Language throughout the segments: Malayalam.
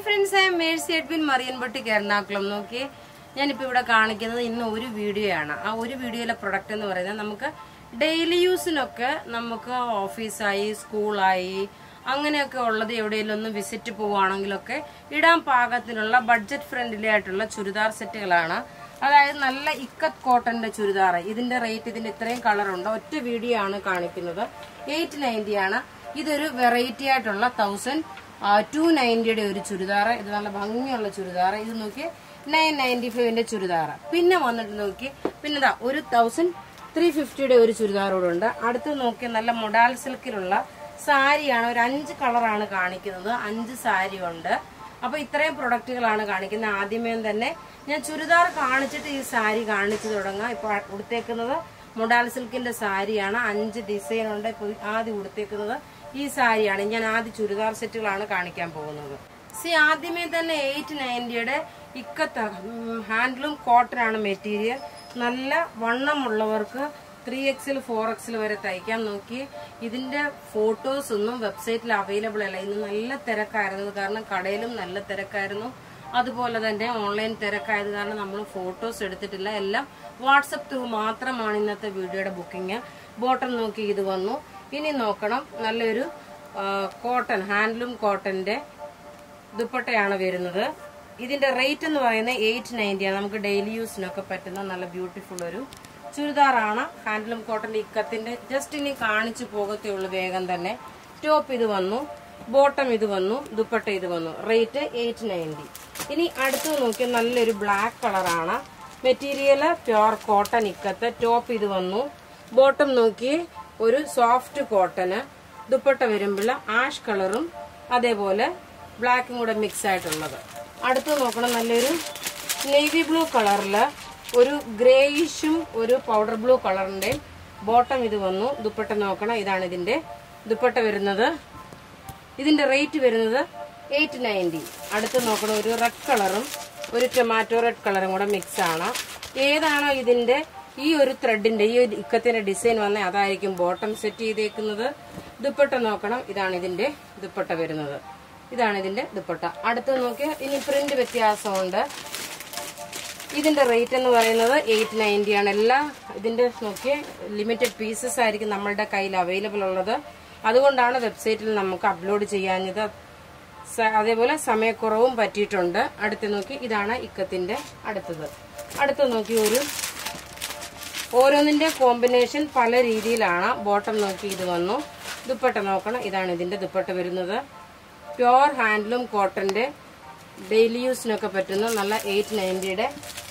ഫ്രണ്ട്സ് ഐ മേഴ്സി എഡ്വിൻ മറിയൻപട്ടിക്ക് എറണാകുളം നോക്കി ഞാനിപ്പോൾ ഇവിടെ കാണിക്കുന്നത് ഇന്ന് ഒരു വീഡിയോ ആണ് ആ ഒരു വീഡിയോയിലെ പ്രൊഡക്റ്റ് എന്ന് പറയുന്നത് നമുക്ക് ഡെയിലി യൂസിനൊക്കെ നമുക്ക് ഓഫീസായി സ്കൂളായി അങ്ങനെയൊക്കെ ഉള്ളത് എവിടെയെങ്കിലും ഒന്ന് വിസിറ്റ് പോവുകയാണെങ്കിലൊക്കെ ഇടാൻ പാകത്തിനുള്ള ബഡ്ജറ്റ് ഫ്രണ്ട്ലി ആയിട്ടുള്ള ചുരിദാർ സെറ്റുകളാണ് അതായത് നല്ല ഇക്കത്ത് കോട്ടന്റെ ചുരിദാർ ഇതിന്റെ റേറ്റ് ഇതിന്റെ ഇത്രയും കളറുണ്ട് ഒറ്റ വീഡിയോ ആണ് കാണിക്കുന്നത് എയ്റ്റ് നയൻറ്റി ആണ് ഇതൊരു വെറൈറ്റി ആയിട്ടുള്ള തൗസൻഡ് ടു നയൻറ്റിയുടെ ഒരു ചുരിദാർ ഇത് നല്ല ഭംഗിയുള്ള ചുരിദാർ ഇത് നോക്കി നയൻ നയൻറ്റി ഫൈവിന്റെ ചുരിദാർ പിന്നെ വന്നിട്ട് നോക്കി പിന്നെ ഇതാ ഒരു തൗസൻഡ് ത്രീ ഫിഫ്റ്റിയുടെ ഒരു ചുരിദാർ കൂടെ ഉണ്ട് അടുത്ത് നോക്കി നല്ല മൊഡാൽ സിൽക്കിലുള്ള സാരിയാണ് ഒരു അഞ്ച് കളറാണ് കാണിക്കുന്നത് അഞ്ച് സാരി ഉണ്ട് അപ്പൊ ഇത്രയും പ്രൊഡക്റ്റുകളാണ് കാണിക്കുന്നത് ആദ്യമേ തന്നെ ഞാൻ ചുരിദാർ കാണിച്ചിട്ട് ഈ സാരി കാണിച്ചു തുടങ്ങാം ഇപ്പൊ ഉടുത്തേക്കുന്നത് മൊഡാൽ സിൽക്കിന്റെ സാരിയാണ് അഞ്ച് ഡിസൈൻ ഉണ്ട് ഇപ്പൊ ആദ്യം ഉടുത്തേക്കുന്നത് ഈ സാരിയാണ് ഞാൻ ആദ്യം ചുരിദാർ സെറ്റുകളാണ് കാണിക്കാൻ പോകുന്നത് സി ആദ്യമേ തന്നെ എയ്റ്റ് നയൻറ്റിയുടെ ഇക്കത്ത് ഹാൻഡ്ലൂം കോട്ടൺ ആണ് മെറ്റീരിയൽ നല്ല വണ്ണമുള്ളവർക്ക് ത്രീ എക്സിൽ ഫോർ എക്സിൽ വരെ തയ്ക്കാൻ നോക്കി ഇതിന്റെ ഫോട്ടോസ് ഒന്നും വെബ്സൈറ്റിൽ അവൈലബിൾ അല്ല ഇന്ന് നല്ല തിരക്കായിരുന്നു കാരണം കടയിലും നല്ല തിരക്കായിരുന്നു അതുപോലെ തന്നെ ഓൺലൈൻ തിരക്കായത് കാരണം നമ്മൾ ഫോട്ടോസ് എടുത്തിട്ടില്ല എല്ലാം വാട്സപ്പ് ത്രൂ മാത്രമാണ് ഇന്നത്തെ വീഡിയോയുടെ ബുക്കിംഗ് ബോട്ടം നോക്കി ഇത് വന്നു ഇനി നോക്കണം നല്ലൊരു കോട്ടൺ ഹാൻഡ്ലൂം കോട്ടന്റെ ദുപ്പട്ടയാണ് വരുന്നത് ഇതിന്റെ റേറ്റ് എന്ന് പറയുന്നത് എയ്റ്റ് നയൻറ്റി ആണ് നമുക്ക് ഡെയിലി യൂസിനൊക്കെ പറ്റുന്ന നല്ല ബ്യൂട്ടിഫുൾ ഒരു ചുരിദാറാണ് ഹാൻഡ്ലൂം കോട്ടന്റെ ഇക്കത്തിന്റെ ജസ്റ്റ് ഇനി കാണിച്ചു പോകത്തേ ഉള്ളൂ വേഗം തന്നെ ടോപ്പ് ഇത് വന്നു ബോട്ടം ഇത് വന്നു ദുപ്പട്ട ഇത് വന്നു റേറ്റ് എയ്റ്റ് നയൻറ്റി ഇനി അടുത്ത് നോക്കിയാൽ നല്ലൊരു ബ്ലാക്ക് കളറാണ് material pure cotton ikat top ഇത് വന്നു ബോട്ടം നോക്കി ഒരു സോഫ്റ്റ് കോട്ടന് ദുപ്പട്ട വരുമ്പോൾ ആഷ് കളറും അതേപോലെ ബ്ലാക്കും കൂടെ മിക്സ് ആയിട്ടുള്ളത് അടുത്ത് നോക്കണം നല്ലൊരു നേവി ബ്ലൂ കളറിൽ ഒരു ഗ്രേയിഷും ഒരു പൗഡർ ബ്ലൂ കളറിന്റെ ബോട്ടം ഇത് വന്നു ദുപ്പട്ട നോക്കണം ഇതാണ് ഇതിന്റെ ദുപ്പട്ട വരുന്നത് ഇതിന്റെ റേറ്റ് വരുന്നത് എയ്റ്റ് നയൻറ്റി അടുത്ത് നോക്കണം ഒരു റെഡ് കളറും ഒരു ടൊമാറ്റോ റെഡ് കളറും കൂടെ മിക്സ് ആണ് ഏതാണോ ഇതിന്റെ ഈ ഒരു ത്രെഡിന്റെ ഈ ഒരു ഇക്കത്തിന്റെ ഡിസൈൻ വന്നേ അതായിരിക്കും ബോട്ടം സെറ്റ് ചെയ്തേക്കുന്നത് ദുപ്പട്ട നോക്കണം ഇതാണ് ഇതിന്റെ ദുപ്പട്ട വരുന്നത് ഇതാണ് ഇതിന്റെ ദുപ്പട്ട അടുത്ത് നോക്കിയാൽ ഇനി പ്രിന്റ് വ്യത്യാസമുണ്ട് ഇതിന്റെ റേറ്റ് എന്ന് പറയുന്നത് എയ്റ്റ് നയൻറ്റി ആണ് എല്ലാ ഇതിന്റെ നോക്കിയ ലിമിറ്റഡ് പീസസ് ആയിരിക്കും നമ്മളുടെ കയ്യിൽ അവൈലബിൾ ഉള്ളത് അതുകൊണ്ടാണ് വെബ്സൈറ്റിൽ നമുക്ക് അപ്ലോഡ് ചെയ്യാഞ്ഞത് സ- അതേപോലെ സമയക്കുറവും പറ്റിയിട്ടുണ്ട് അടുത്ത് നോക്കി ഇതാണ് ഇക്കത്തിന്റെ അടുത്തത് അടുത്ത് നോക്കി ഒരു ഓരോന്നിന്റെ കോമ്പിനേഷൻ പല രീതിയിലാണ് ബോട്ടം നോക്കി ഇത് വന്നു ദുപ്പട്ട നോക്കണം ഇതാണ് ഇതിന്റെ ദുപ്പട്ട വരുന്നത് പ്യുവർ ഹാൻഡ്ലൂം കോട്ടന്റെ ഡെയിലി യൂസിനൊക്കെ പറ്റുന്ന നല്ല എയ്റ്റ് നയൻറ്റിയുടെ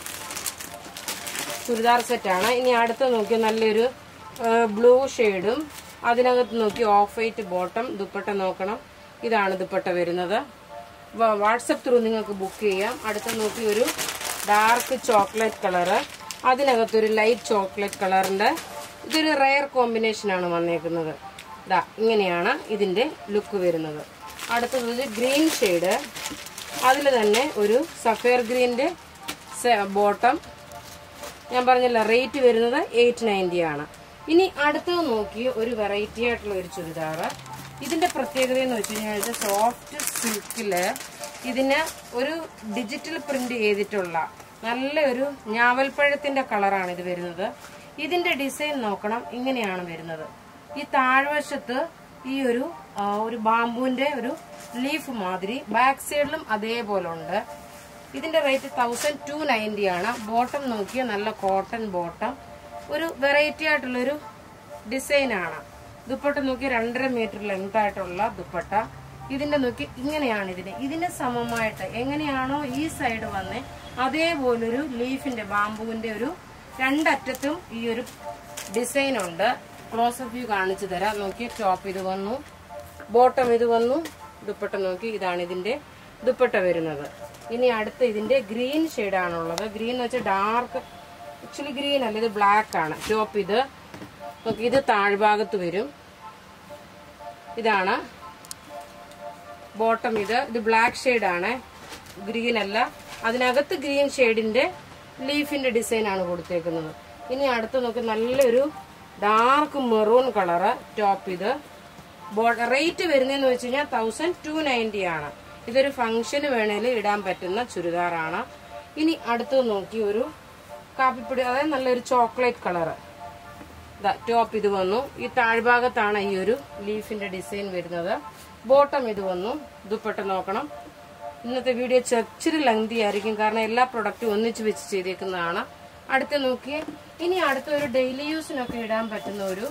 ചുരിദാർ സെറ്റാണ് ഇനി അടുത്ത് നോക്കി നല്ലൊരു ബ്ലൂ ഷെയ്ഡും അതിനകത്ത് നോക്കി ഓഫ് വൈറ്റ് ബോട്ടം ദുപ്പട്ട നോക്കണം ഇതാണ് ദുപ്പട്ട വരുന്നത് വാട്സപ്പ് ത്രൂ നിങ്ങൾക്ക് ബുക്ക് ചെയ്യാം അടുത്ത് നോക്കി ഒരു ഡാർക്ക് ചോക്ലേറ്റ് കളറ് അതിനകത്തൊരു ലൈറ്റ് ചോക്ലേറ്റ് കളറിന്റെ ഇതൊരു റയർ കോമ്പിനേഷനാണ് വന്നേക്കുന്നത് ദാ ഇങ്ങനെയാണ് ഇതിന്റെ ലുക്ക് വരുന്നത് അടുത്തത് ഒരു ഗ്രീൻ ഷെയ്ഡ് അതിൽ തന്നെ ഒരു സഫയർ ഗ്രീൻ്റെ ബോട്ടം ഞാൻ പറഞ്ഞില്ല റേറ്റ് വരുന്നത് എയ്റ്റ് നയൻറ്റി ആണ് ഇനി അടുത്തത് നോക്കി ഒരു വെറൈറ്റി ആയിട്ടുള്ള ഒരു ചുരിദാർ ഇതിന്റെ പ്രത്യേകത എന്ന് വെച്ച് കഴിഞ്ഞാൽ ഇത് സോഫ്റ്റ് സിൽക്കില് ഇതിന് ഒരു ഡിജിറ്റൽ പ്രിന്റ് ചെയ്തിട്ടുള്ള നല്ല ഒരു ഞാവൽപ്പഴത്തിന്റെ കളറാണ് ഇത് വരുന്നത് ഇതിന്റെ ഡിസൈൻ നോക്കണം ഇങ്ങനെയാണ് വരുന്നത് ഈ താഴ്വശത്ത് ഈ ഒരു ആ, ഒരു ബാമ്പുവിന്റെ ഒരു ലീഫ് മാതിരി ബാക്ക് സൈഡിലും അതേപോലെ ഉണ്ട് ഇതിന്റെ റേറ്റ് തൗസൻഡ് ടു നയൻറ്റി ആണ് ബോട്ടം നോക്കിയ നല്ല കോട്ടൺ ബോട്ടം ഒരു വെറൈറ്റി ആയിട്ടുള്ളൊരു ഡിസൈൻ ആണ് ദുപ്പട്ട നോക്കി രണ്ടര മീറ്റർ ലെങ്ത് ആയിട്ടുള്ള ദുപ്പട്ട ഇതിന്റെ നോക്കി ഇങ്ങനെയാണ് ഇതിന് ഇതിന് സമമായിട്ട് എങ്ങനെയാണോ ഈ സൈഡ് വന്നേ അതേപോലൊരു ലീഫിന്റെ ബാമ്പുവിന്റെ ഒരു രണ്ടറ്റത്തും ഈ ഒരു ഡിസൈൻ ഉണ്ട് ക്ലോസ് വ്യൂ കാണിച്ചു തരാം നോക്കി ടോപ്പ് ഇത് വന്നു ബോട്ടം ഇത് വന്നു ദുപ്പട്ട നോക്കി ഇതാണ് ഇതിന്റെ ദുപ്പട്ട വരുന്നത് ഇനി അടുത്ത ഇതിന്റെ ഗ്രീൻ ആണുള്ളത് ഗ്രീൻ എന്ന് വെച്ചാൽ ഡാർക്ക് ആക്ച്വലി ഗ്രീൻ അല്ല ഇത് ബ്ലാക്ക് ആണ് ടോപ്പ് ഇത് നോക്കി ഇത് താഴ്ഭാഗത്ത് വരും ഇതാണ് ബോട്ടം ഇത് ഇത് ബ്ലാക്ക് ആണ് ഗ്രീൻ അല്ല അതിനകത്ത് ഗ്രീൻ ഷെയ്ഡിന്റെ ലീഫിന്റെ ഡിസൈൻ ആണ് കൊടുത്തേക്കുന്നത് ഇനി അടുത്ത് നോക്കി നല്ലൊരു ഡാർക്ക് മെറൂൺ കളറ് ടോപ്പ് ഇത് റേറ്റ് വരുന്നതെന്ന് വെച്ച് കഴിഞ്ഞാൽ തൗസൻഡ് ടു നയൻറ്റി ആണ് ഇതൊരു ഫംഗ്ഷന് വേണേൽ ഇടാൻ പറ്റുന്ന ചുരിദാറാണ് ഇനി അടുത്ത് നോക്കി ഒരു കാപ്പിപ്പൊടി അതായത് നല്ലൊരു ചോക്ലേറ്റ് കളറ് ടോപ്പ് ഇത് വന്നു ഈ താഴ്ഭാഗത്താണ് ഈ ഒരു ലീഫിന്റെ ഡിസൈൻ വരുന്നത് ബോട്ടം ഇത് വന്നു ദുപ്പട്ട നോക്കണം ഇന്നത്തെ വീഡിയോ ചെറിയ ലെങ്തി ആയിരിക്കും കാരണം എല്ലാ പ്രൊഡക്റ്റും ഒന്നിച്ച് വെച്ച് ചെയ്തേക്കുന്നതാണ് അടുത്ത് നോക്കി ഇനി അടുത്ത ഒരു ഡെയിലി യൂസിനൊക്കെ ഇടാൻ പറ്റുന്ന ഒരു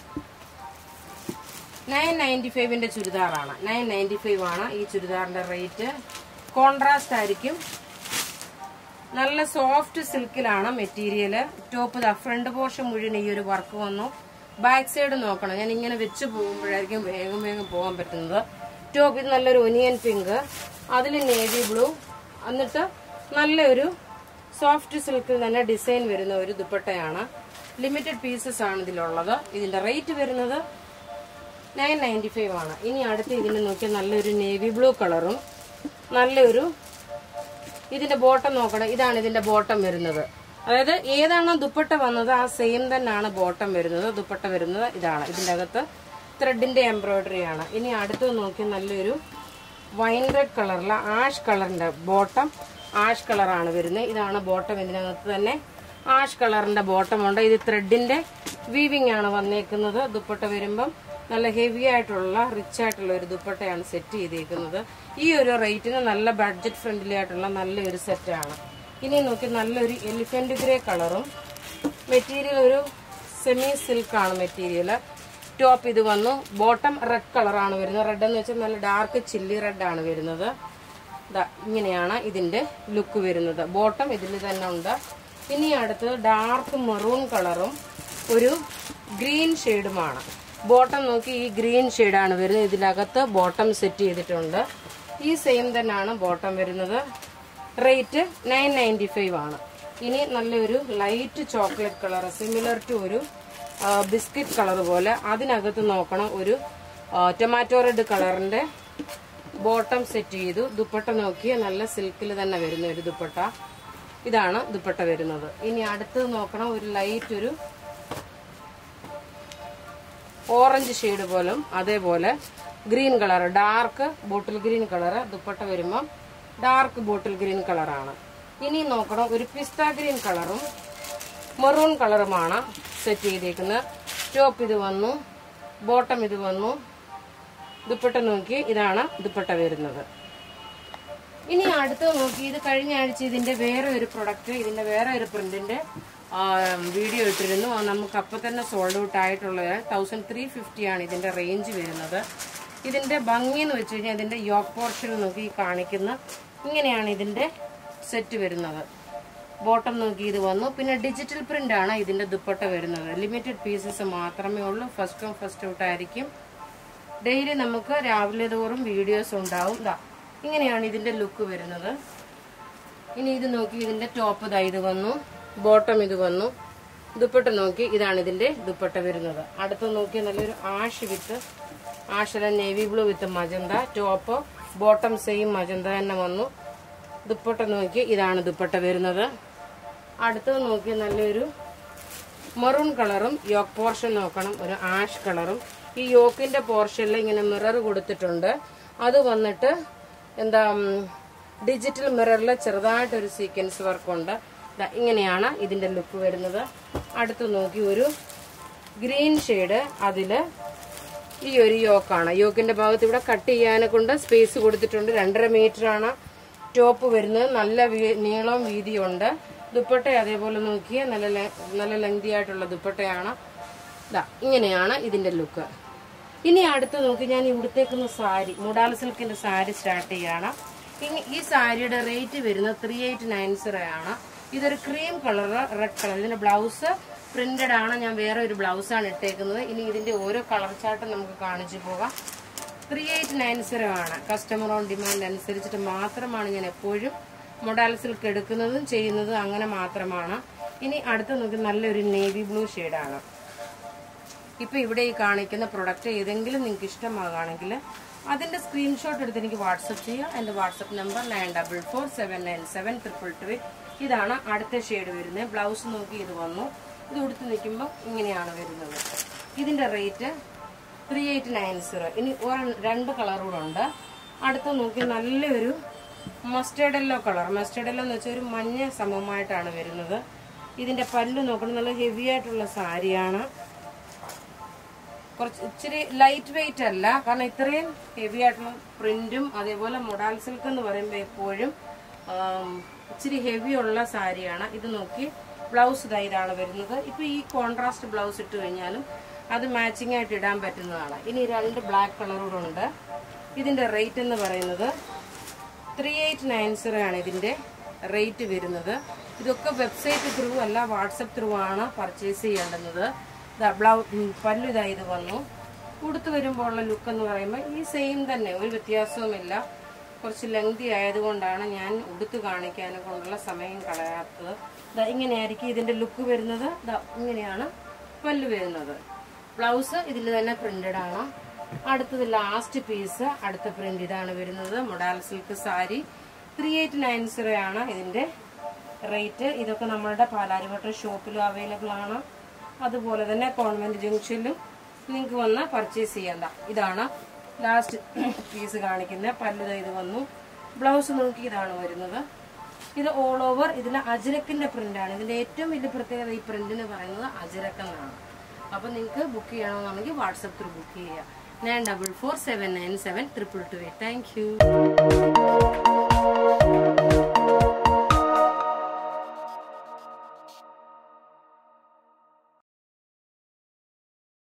നയൻ നയൻറ്റി ഫൈവിന്റെ ചുരിദാറാണ് നയൻ നയൻറ്റി ഫൈവ് ആണ് ഈ ചുരിദാറിന്റെ റേറ്റ് കോൺട്രാസ്റ്റ് ആയിരിക്കും നല്ല സോഫ്റ്റ് സിൽക്കിലാണ് material top the front portion മുഴുവൻ ഈ ഒരു വർക്ക് വന്നു ബാക്ക് സൈഡ് നോക്കണം ഞാൻ ഇങ്ങനെ വെച്ച് പോകുമ്പോഴായിരിക്കും വേഗം വേഗം പോകാൻ പറ്റുന്നത് ടോപ്പ് ഇത് നല്ലൊരു ഒനിയൻ പിങ്ക് അതിൽ നേവി ബ്ലൂ എന്നിട്ട് നല്ലൊരു സോഫ്റ്റ് സിൽക്കിൽ തന്നെ ഡിസൈൻ വരുന്ന ഒരു ദുപ്പട്ടയാണ് ലിമിറ്റഡ് പീസസ് ആണ് ഇതിലുള്ളത് ഇതിന്റെ റേറ്റ് വരുന്നത് നയൻ നയൻറ്റി ഫൈവ് ആണ് ഇനി അടുത്ത് ഇതിന് നോക്കിയാൽ നല്ലൊരു നേവി ബ്ലൂ കളറും നല്ലൊരു ഇതിന്റെ ബോട്ടം നോക്കണം ഇതാണ് ഇതിന്റെ ബോട്ടം വരുന്നത് അതായത് ഏതാണോ ദുപ്പട്ട വന്നത് ആ സെയിം തന്നെയാണ് ബോട്ടം വരുന്നത് ദുപ്പട്ട വരുന്നത് ഇതാണ് ഇതിന്റെ അകത്ത് ത്രെഡിന്റെ എംബ്രോയിഡറി ആണ് ഇനി അടുത്ത് നോക്കി നല്ലൊരു വൈൻ റെഡ് കളറിലെ ആഷ് കളറിന്റെ ബോട്ടം ആഷ് കളറാണ് വരുന്നത് ഇതാണ് ബോട്ടം ഇതിനകത്ത് തന്നെ ആഷ് കളറിന്റെ ബോട്ടം ഉണ്ട് ഇത് ത്രെഡിന്റെ വീവിംഗ് ആണ് വന്നേക്കുന്നത് ദുപ്പട്ട വരുമ്പം നല്ല ഹെവി ആയിട്ടുള്ള റിച്ച് ആയിട്ടുള്ള ഒരു ദുപ്പട്ടയാണ് സെറ്റ് ചെയ്തേക്കുന്നത് ഈ ഒരു റേറ്റിന് നല്ല ബഡ്ജറ്റ് ഫ്രണ്ട്ലി ആയിട്ടുള്ള നല്ലൊരു സെറ്റാണ് ഇനി നോക്കി നല്ലൊരു എലിഫന്റ് ഗ്രേ കളറും മെറ്റീരിയൽ ഒരു സെമി സിൽക്കാണ് മെറ്റീരിയൽ ടോപ്പ് ഇത് വന്നു ബോട്ടം റെഡ് കളറാണ് വരുന്നത് റെഡ് എന്ന് വെച്ചാൽ നല്ല ഡാർക്ക് ചില്ലി റെഡ് ആണ് വരുന്നത് ദാ ഇങ്ങനെയാണ് ഇതിന്റെ ലുക്ക് വരുന്നത് ബോട്ടം ഇതിൽ തന്നെ ഉണ്ട് ഇനി അടുത്തത് ഡാർക്ക് മെറൂൺ കളറും ഒരു ഗ്രീൻ ഷെയ്ഡുമാണ് ബോട്ടം നോക്കി ഈ ഗ്രീൻ ഷെയ്ഡാണ് വരുന്നത് ഇതിനകത്ത് ബോട്ടം സെറ്റ് ചെയ്തിട്ടുണ്ട് ഈ സെയിം തന്നെയാണ് ബോട്ടം വരുന്നത് റേറ്റ് നയൻ നയൻറ്റി ഫൈവ് ആണ് ഇനി നല്ലൊരു light chocolate colour similar to ഒരു ബിസ്ക്കറ്റ് കളർ പോലെ അതിനകത്ത് നോക്കണം ഒരു ടൊമാറ്റോ റെഡ് കളറിന്റെ ബോട്ടം സെറ്റ് ചെയ്തു ദുപ്പട്ട നോക്കിയ നല്ല സിൽക്കിൽ തന്നെ വരുന്ന ഒരു ദുപ്പട്ട ഇതാണ് ദുപ്പട്ട വരുന്നത് ഇനി അടുത്തത് നോക്കണം ഒരു ലൈറ്റ് ഒരു ഓറഞ്ച് ഷെയ്ഡ് പോലും അതേപോലെ green colour dark bottle green colour dupatta വരുമ്പം ഡാർക്ക് ബോട്ടിൽ ഗ്രീൻ കളറാണ് ഇനി നോക്കണം ഒരു പിസ്ത ഗ്രീൻ കളറും മെറൂൺ കളറുമാണ് സെറ്റ് ചെയ്തേക്കുന്നത് ടോപ്പ് ഇത് വന്നു ബോട്ടം ഇത് വന്നു ദുപ്പട്ട നോക്കി ഇതാണ് ദുപ്പട്ട വരുന്നത് ഇനി അടുത്തത് നോക്കി ഇത് കഴിഞ്ഞ ആഴ്ച ഇതിന്റെ വേറെ ഒരു പ്രൊഡക്റ്റ് ഇതിന്റെ വേറെ ഒരു പ്രിന്റിന്റെ വീഡിയോ ഇട്ടിരുന്നു അത് നമുക്ക് അപ്പൊ തന്നെ സോൾഡ് ഔട്ട് ആയിട്ടുള്ളത് തൗസൻഡ് ത്രീ ഫിഫ്റ്റി ആണ് ഇതിന്റെ റേഞ്ച് വരുന്നത് ഇതിന്റെ ഭംഗി എന്ന് വെച്ച് കഴിഞ്ഞാൽ ഇതിന്റെ യോക്ക് പോർഷൻ നോക്കി കാണിക്കുന്ന ഇങ്ങനെയാണ് ഇതിന്റെ സെറ്റ് വരുന്നത് ബോട്ടം നോക്കി ഇത് വന്നു പിന്നെ ഡിജിറ്റൽ പ്രിന്റ് ആണ് ഇതിന്റെ ദുപ്പട്ട വരുന്നത് ലിമിറ്റഡ് പീസസ് മാത്രമേ ഉള്ളൂ ഫസ്റ്റ് കം ഫസ്റ്റ് ഔട്ട് ആയിരിക്കും ഡെയിലി നമുക്ക് രാവിലെ തോറും വീഡിയോസ് ഉണ്ടാവും ദാ ഇങ്ങനെയാണ് ഇതിന്റെ ലുക്ക് വരുന്നത് ഇനി ഇത് നോക്കി ഇതിന്റെ ടോപ്പ് ഇതാ ഇത് വന്നു ബോട്ടം ഇത് വന്നു ദുപ്പട്ട നോക്കി ഇതാണ് ഇതിന്റെ ദുപ്പട്ട വരുന്നത് അടുത്ത് നോക്കി നല്ലൊരു ആഷ് വിത്ത് ആഷല navy blue with magenta top bottom same magenta തന്നെ വന്നു ദുപ്പട്ട നോക്കി ഇതാണ് ദുപ്പട്ട വരുന്നത് അടുത്തത് നോക്കി നല്ലൊരു മെറൂൺ കളറും യോക്ക് പോർഷൻ നോക്കണം ഒരു ആഷ് കളറും ഈ യോക്കിന്റെ പോർഷനിൽ ഇങ്ങനെ മിറർ കൊടുത്തിട്ടുണ്ട് അത് വന്നിട്ട് എന്താ ഡിജിറ്റൽ മിററിൽ ചെറുതായിട്ടൊരു സീക്വൻസ് വർക്കുണ്ട് ദാ ഇങ്ങനെയാണ് ഇതിന്റെ ലുക്ക് വരുന്നത് അടുത്ത് നോക്കി ഒരു ഗ്രീൻ ഷെയ്ഡ് അതില് ഈ ഒരു യോക്കാണ് യോക്കിന്റെ ഭാഗത്ത് ഇവിടെ കട്ട് ചെയ്യാനെ കൊണ്ട് സ്പേസ് കൊടുത്തിട്ടുണ്ട് രണ്ടര മീറ്റർ ആണ് ടോപ്പ് വരുന്നത് നല്ല വീ- നീളവും വീതിയുണ്ട് ദുപ്പട്ട അതേപോലെ നോക്കിയ നല്ല ലെ- നല്ല ലെങ്തി ആയിട്ടുള്ള ദുപ്പട്ടയാണ് ദാ ഇങ്ങനെയാണ് ഇതിന്റെ ലുക്ക് ഇനി അടുത്ത് നോക്കി ഞാൻ ഇവിടുത്തേക്കുന്ന സാരി മുടാൽ സിൽക്കിന്റെ സാരി സ്റ്റാർട്ട് ചെയ്യാണ് ഇനി- ഈ സാരിയുടെ റേറ്റ് വരുന്നത് ത്രീ എയ്റ്റ് നയൻ സീറോ ആണ് ഇതൊരു ക്രീം കളർ റെഡ് കളർ ഇതിന്റെ ബ്ലൗസ് പ്രിന്റഡ് ആണ് ഞാൻ വേറെ ഒരു ബ്ലൗസാണ് ഇട്ടേക്കുന്നത് ഇനി ഇതിന്റെ ഓരോ കളർ ചാർട്ടും നമുക്ക് കാണിച്ചു പോകാം ത്രീ എയ്റ്റ് നയൻ സീറോ ആണ് കസ്റ്റമർ ഓൺ ഡിമാൻഡ് അനുസരിച്ചിട്ട് മാത്രമാണ് ഞാൻ എപ്പോഴും മൊഡാൽ സിൽക്ക് എടുക്കുന്നതും ചെയ്യുന്നതും അങ്ങനെ മാത്രമാണ് ഇനി അടുത്ത് നോക്കി നല്ലൊരു നേവി ബ്ലൂ ഷെയ്ഡാണ് ഇപ്പൊ ഇവിടെ ഈ കാണിക്കുന്ന പ്രൊഡക്റ്റ് ഏതെങ്കിലും നിങ്ങൾക്ക് ഇഷ്ടമാകുകയാണെങ്കിൽ അതിന്റെ സ്ക്രീൻഷോട്ട് എടുത്ത് എനിക്ക് വാട്സപ്പ് ചെയ്യുക എന്റെ WhatsApp number nine double four seven nine seven triple three ഇതാണ് അടുത്ത ഷെയ്ഡ് വരുന്നത് ബ്ലൗസ് നോക്കി ഇത് വന്നു ഇത് ഉടുത്ത് നിൽക്കുമ്പോൾ ഇങ്ങനെയാണ് വരുന്നത് ഇതിന്റെ rate three eight nine zero ഇനി ഒരു രണ്ട് കളർ കൂടെ ഉണ്ട് അടുത്ത് നോക്കി നല്ലൊരു mustard yellow colour mustard yellow എന്ന് വെച്ചാൽ ഒരു മഞ്ഞ സമമായിട്ടാണ് വരുന്നത് ഇതിന്റെ പല്ല് നോക്കണം നല്ല ഹെവി ആയിട്ടുള്ള സാരിയാണ് കുറച്ച് ഇച്ചിരി ലൈറ്റ് വെയിറ്റ് അല്ല കാരണം ഇത്രയും ഹെവി ആയിട്ടുള്ള പ്രിന്റും അതേപോലെ മൊഡാൽ സിൽക്ക് എന്ന് പറയുമ്പോൾ എപ്പോഴും ആം, ഇച്ചിരി ഹെവി ഉള്ള സാരിയാണ് ഇത് നോക്കി ബ്ലൗസ് ഇതാ ഇതാണ് വരുന്നത് ഇപ്പൊ ഈ കോൺട്രാസ്റ്റ് ബ്ലൗസ് ഇട്ട് കഴിഞ്ഞാലും അത് മാച്ചിങ് ആയിട്ട് ഇടാൻ പറ്റുന്നതാണ് ഇനി രണ്ട് ബ്ലാക്ക് കളറൂടെ ഉണ്ട് ഇതിന്റെ റേറ്റ് എന്ന് പറയുന്നത് ത്രീ എയ്റ്റ് നയൻ സീറോ ആണ് ഇതിന്റെ റേറ്റ് വരുന്നത് ഇതൊക്കെ വെബ്സൈറ്റ് ത്രൂ അല്ല വാട്സപ്പ് ത്രൂ ആണ് പർച്ചേസ് ചെയ്യേണ്ടുന്നത് ദാ ബ്ലൗ ഉം, പല്ലു ഇതാ ഇത് വന്നു ഉടുത്ത് വരുമ്പോൾ ഉള്ള ലുക്ക് എന്ന് പറയുമ്പോൾ ഈ സെയിം തന്നെ ഒരു വ്യത്യാസവുമില്ല കുറച്ച് ലെങ്തി ആയതുകൊണ്ടാണ് ഞാൻ ഉടുത്ത് കാണിക്കാനും കൊണ്ടുള്ള സമയം കളയാത്തത് ദാ ഇങ്ങനെയായിരിക്കും ഇതിന്റെ ലുക്ക് വരുന്നത് ദാ ഇങ്ങനെയാണ് പല്ലു വരുന്നത് ബ്ലൗസ് ഇതിൽ തന്നെ പ്രിന്റഡ് ആണ് അടുത്തത് ലാസ്റ്റ് പീസ് അടുത്ത പ്രിന്റ് ഇതാണ് വരുന്നത് modal silk sari three eight nine zero ആണ് ഇതിന്റെ റേറ്റ് ഇതൊക്കെ നമ്മളുടെ പാലാരിവട്ട ഷോപ്പിലും അവൈലബിൾ ആണ് അതുപോലെ തന്നെ കോൺവെന്റ് ജംഗ്ഷനിലും നിങ്ങൾക്ക് വന്ന് പർച്ചേസ് ചെയ്യാം ഇതാണ് ലാസ്റ്റ് പീസ് കാണിക്കുന്ന പല്ല് ദാ ഇത് വന്നു ബ്ലൗസ് നോക്കി ഇതാണ് വരുന്നത് ഇത് ഓൾ ഓവർ ഇതിൽ അജരക്കിന്റെ പ്രിന്റാണ് ഇതിന്റെ ഏറ്റവും വലിയ പ്രത്യേകത ഈ പ്രിന്റിന് പറയുന്നത് അജരക്ക് എന്നാണ് അപ്പൊ നിങ്ങൾക്ക് ബുക്ക് ചെയ്യണമെന്നുണ്ടെങ്കിൽ വാട്സപ്പ് ത്രൂ ബുക്ക് ചെയ്യുക nine double four seven nine seven triple two eight thank U